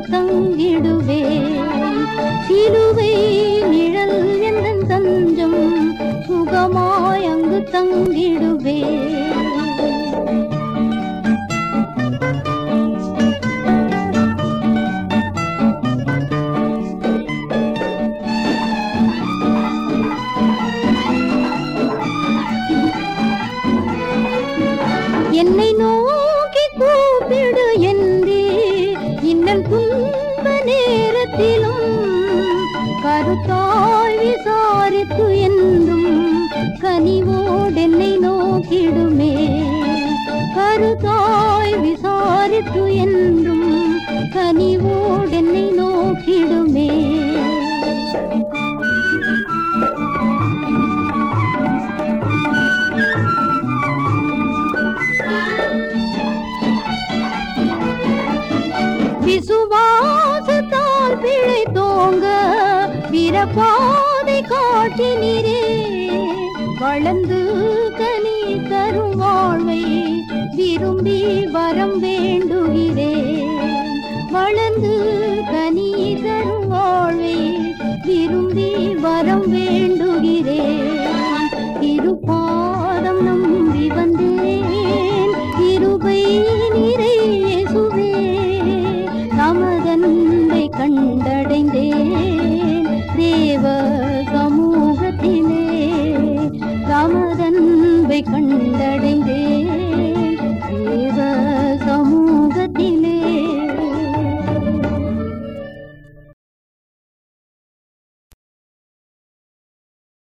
தங்கிடுவே சிலுவை நிழல் எந்த தஞ்சம் சுகமாய் அங்கு தங்கிடுவே என்னை நோக்கி கூப்பிடு என்றே இன்னல் துன்ப நேரத்திலும் கருத்தாய் விசாரித்து என்றும் கனிவோடென்னை நோக்கிடுமே கருத்தாய் விசாரித்து என்றும் கனிவோடென்னை நோக்கிடுமே விசுவாசத்தால் பிழை தோங்க பிறப்பாதை காட்டினீரே வளர்ந்து கனி தரும் வாழ்வை விரும்பி வரம் வேண்டுகிறேன் வளர்ந்து கனி தரும் வாழ்வை விரும்பி வரம் வேண்டுகிறேன் திருப்பாதம் நம்பி வந்தேன் கிருபை நிறை இயேசுவே தமதன்பை கண்டடைந்தேன்